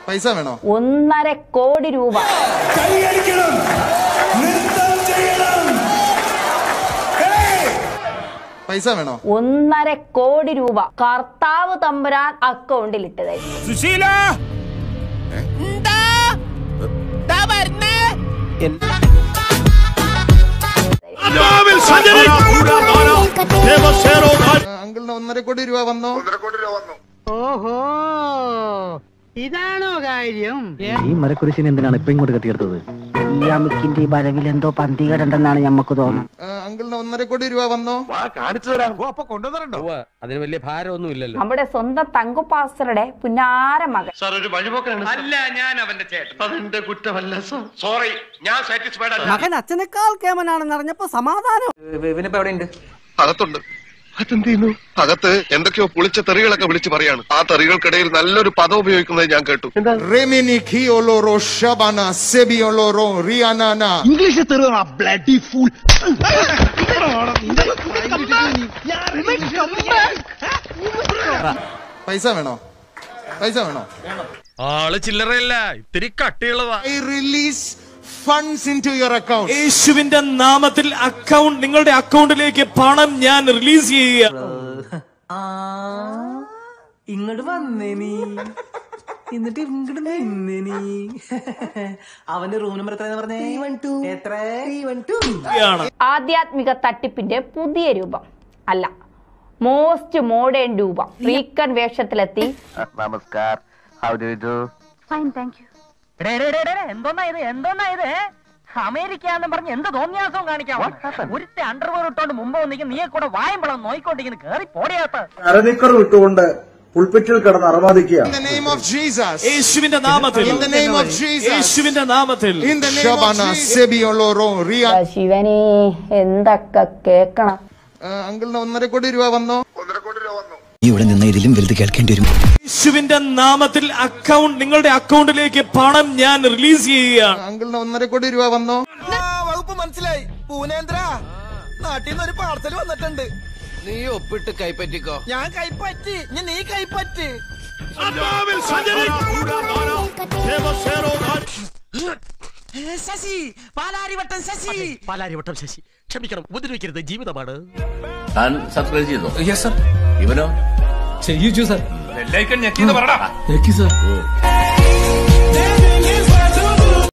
പൈസ വേണോ ഒന്നര കോടി രൂപ കൈയടിക്കണം നൃത്തം ചെയ്യണം ഏയ്! പൈസ വേണോ ഒന്നര കോടി രൂപ കർത്താവ് തമ്പുരാൻ അക്കൗണ്ടിൽ ഇട്ടതായി സുശീല അങ്കിളിന് ഒന്നര കോടി രൂപ വന്നോ ഓഹോ ഇതാണോ കാര്യം ഈ മരക്കുരിശിനെ എന്തിനാണ് ഇപ്പൊ ഇങ്ങോട്ട് കെട്ടിയെടുത്തത് ഈ അമിക്കിന്റെ ഈ വരവിൽ എന്തോ പന്തികേടുണ്ടെന്നാണ് ഞമ്മക്ക് തോന്നുന്നത് ആ, അങ്കിളിന് ഒന്നര കോടി രൂപ വന്നോ അതിന് വലിയ ഭാരമൊന്നും ഇല്ലല്ലോ നമ്മുടെ സ്വന്തം തങ്കു പാസ്റ്ററുടെ പുന്നാര മകൻ അല്ല ഞാൻ അവന്റെ ചേട്ടൻ അതെന്റെ കുറ്റമല്ല സോറി ഞാൻ സാറ്റിസ്ഫൈഡ് അല്ല മകൻ അച്ഛനേക്കാൾ കേമനാണെന്ന് അറിഞ്ഞപ്പോ സമാധാനം അകത്തുണ്ട് അതെന്തെയ്യുന്നു അകത്ത് എന്തൊക്കെയോ പുളിച്ച തെറികളൊക്കെ വിളിച്ചു പറയാണ് ആ തെറികൾക്കിടയിൽ നല്ലൊരു പദം ഉപയോഗിക്കുന്നത് ഞാൻ കേട്ടു റെമിനി ഖിയോലോറോ ഷബാന സെബിയോലോറോ റിയാനാന ഇംഗ്ലീഷ് തെരുവാ ബ്ലഡി ഫുൾ പൈസ വേണോ പൈസ വേണോ ആള് ചില്ലറയല്ല ഇത്തിരി കട്ടിയുള്ളതാ I release funds into your account യേശുവിന്റെ നാമത്തിൽ അക്കൗണ്ട് നിങ്ങളുടെ അക്കൗണ്ടിലേക്ക് പണം ഞാൻ റിലീസ് ചെയ്യുക ഇങ്ങോട്ട് വന്നേ നീ എന്നിട്ട് ഇങ്ങോട്ട് നിന്നേ നീ അവന്റെ റൂം നമ്പർ എത്ര പറഞ്ഞേ എത്ര ആണ് ആധ്യാത്മിക തട്ടിപ്പിന്റെ പുതിയ രൂപം അല്ല മോസ്റ്റ് മോഡേൺ രൂപം ഫ്രീക്കൻ വേഷത്തിലെത്തി നമസ്കാർ ഹൗ ഡു യു ഡു എന്തോന്നാ ഇത് എന്തോന്നാ ഇത് അമേരിക്ക എന്ന് പറഞ്ഞ് എന്ത് തോന്നിയാസവും കാണിക്കാം ഒരുത്തെ അണ്ടർവെയർ ഇട്ടോണ്ട് മുമ്പ് വന്നിരിക്കും നീയെ കൂടെ വായമ്പളം നോയിക്കൊണ്ടിരിക്കുന്നു കേറി പോടിയാത്ത അരനിക്കർ വിട്ടുകൊണ്ട് പുൾപ്പിറ്റിൽ കിടന്ന് അറവാദിക്കുക In the name of Jesus. യേശുവിന്റെ നാമത്തിൽ In the name of Jesus. യേശുവിന്റെ നാമത്തിൽ In the name of Jesus. സെബിയോലോറോ Riya ശിവനെ എന്തൊക്കെ കേക്കണം ആ, അങ്കിളിന് ഒന്നര കോടി രൂപ വന്നോ ഇവിടെ നിന്ന് ഇതിലും വലുത് കേൾക്കേണ്ടി വരും യേശുവിന്റെ നാമത്തിൽ അക്കൗണ്ട് നിങ്ങളുടെ അക്കൗണ്ടിലേക്ക് പണം ഞാൻ റിലീസ് ചെയ്യുകയാണ് അങ്കിളിന് ഒന്നര കോടി രൂപ വന്നോ വകുപ്പ് മനസ്സിലായി പൂനേന്ദ്ര നാട്ടിൽ നിന്ന് ഒരു പാർസൽ വന്നിട്ടുണ്ട് നീ ഒപ്പിട്ട് കൈപ്പറ്റിക്കോ ഞാൻ കൈപ്പറ്റി ഞാൻ നീ കൈപ്പറ്റി ശശി പാലാരിവട്ടം ശശി പാലാരിവട്ടം ശശി ക്ഷമിക്കണം ഉപദ്രവിക്കരുത് ജീവിതമാണ് താൻ സബ്സ്ക്രൈബ് ചെയ്തോ യെസ് സർ ഇവനോ ചെയ്യിച്ചു സർ ബെല്ലൈക്കൺ ഞെക്കിന്ന് പറടാ സർ